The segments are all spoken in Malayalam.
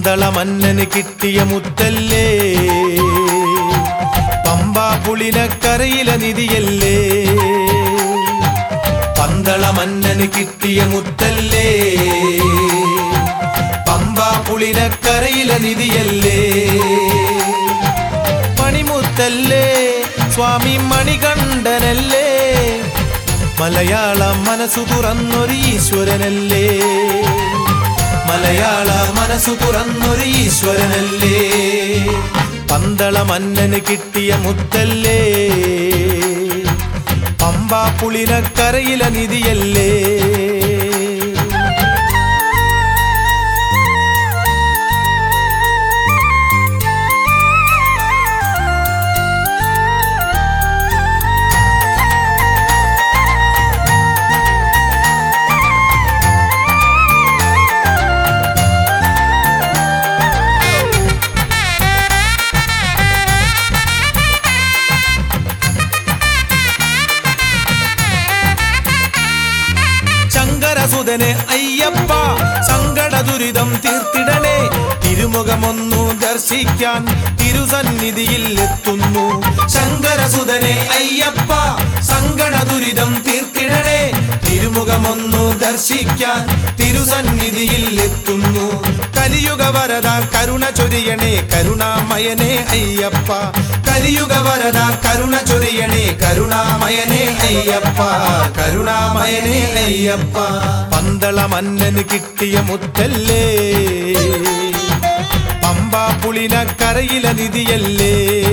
പന്തള മന്നന് കിട്ടിയ മുത്തല്ലേ പമ്പാ പുളിനക്കരയിലെ നിധിയല്ലേ പന്തള മന്നന് കിട്ടിയ മുത്തല്ലേ പമ്പാ പുളിനക്കരയിലെ നിധിയല്ലേ മണിമുത്തല്ലേ സ്വാമി മണികണ്ഠനല്ലേ മലയാള മനസ്സു തുറന്നൊരു ഈശ്വരനല്ലേ മലയാള മനസ്സു തുറന്നൊരു ഈശ്വരനല്ലേ പന്തള മന്നന് കിട്ടിയ മുത്തല്ലേ പമ്പാ പുളിനക്കരയിലെ നിധിയല്ലേ ശങ്കരസുതനെ അയ്യപ്പ സങ്കട ദുരിതം തീർത്തിടണേ തിരുമുഖമൊന്നു ദർശിക്കാൻ തിരുസന്നിധിയിൽ എത്തുന്നു ശങ്കരസുതനെ അയ്യപ്പ സങ്കട ദുരിതം തീർത്തിടണേ തിരുമുഖമൊന്നു ദർശിക്കാൻ തിരുസന്നിധിയിൽ എത്തുന്നു കലിയുഗ വരദ കരുണ ചൊരിയണേ കരുണാമയനെ അയ്യപ്പ കലിയുഗ വരദ കരുണ ചൊരിയണേ കരുണാമയനെ അയ്യപ്പ കരുണാമയനെ അയ്യപ്പ പന്തള മന്നന് കിട്ടിയ മുത്തല്ലേ പമ്പാ പുളിനക്കരയിലെ നിധിയല്ലേ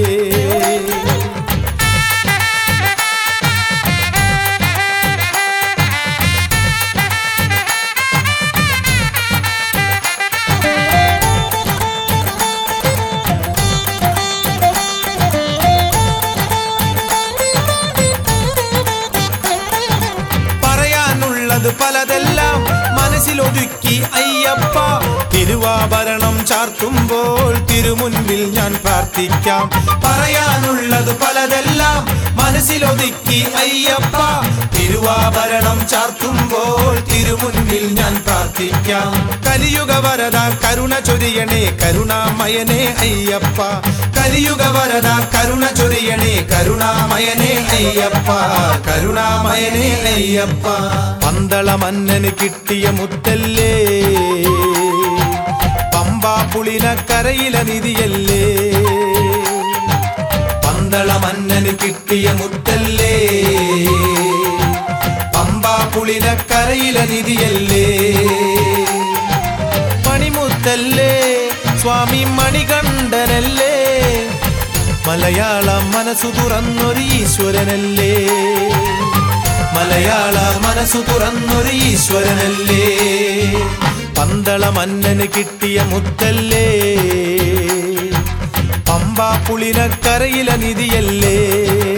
പറയാനുള്ളത് പലതെല്ലാം മനസ്സിലൊതുക്കി അയ്യപ്പ തിരുവാഭരണം ചാർത്തുമ്പോൾ തിരുമുൻപിൽ ഞാൻ പ്രാർത്ഥിക്കാം പറയാനുള്ളത് പലതെല്ലാം മനസ്സിലൊതുക്കി അയ്യപ്പ തിരുവാഭരണം ചാർത്തുമ്പോൾ തിരുമുൻപിൽ ഞാൻ പ്രാർത്ഥിക്കാം കലിയുഗ വരദ കരുണ ചൊരിയണേ കരുണാമയനെ അയ്യപ്പ കലിയുഗ വരദ കരുണ ചൊരിയണേ കരുണാമയനെ അയ്യപ്പ കരുണാമയനെ അയ്യപ്പ പന്തള മന്നന് കിട്ടിയ മുത്തല്ലേ പമ്പാ പുളിനക്കരയിലെ നിധിയല്ലേ പന്തള മന്നന് കിട്ടിയ മുത്തല്ലേ പമ്പാ പുളിനക്കരയിലെ നിധിയല്ലേ മണിമുത്തല്ലേ സ്വാമി മണികണ്ഠനല്ലേ മലയാള മനസ്സു തുറന്നൊരു ഈശ്വരനല്ലേ മലയാള മനസ്സു തുറന്നൊരു ഈശ്വരനല്ലേ പന്തള മന്നന് കിട്ടിയ മുത്തല്ലേ പമ്പാ പുളിനക്കരയിലെ നിധിയല്ലേ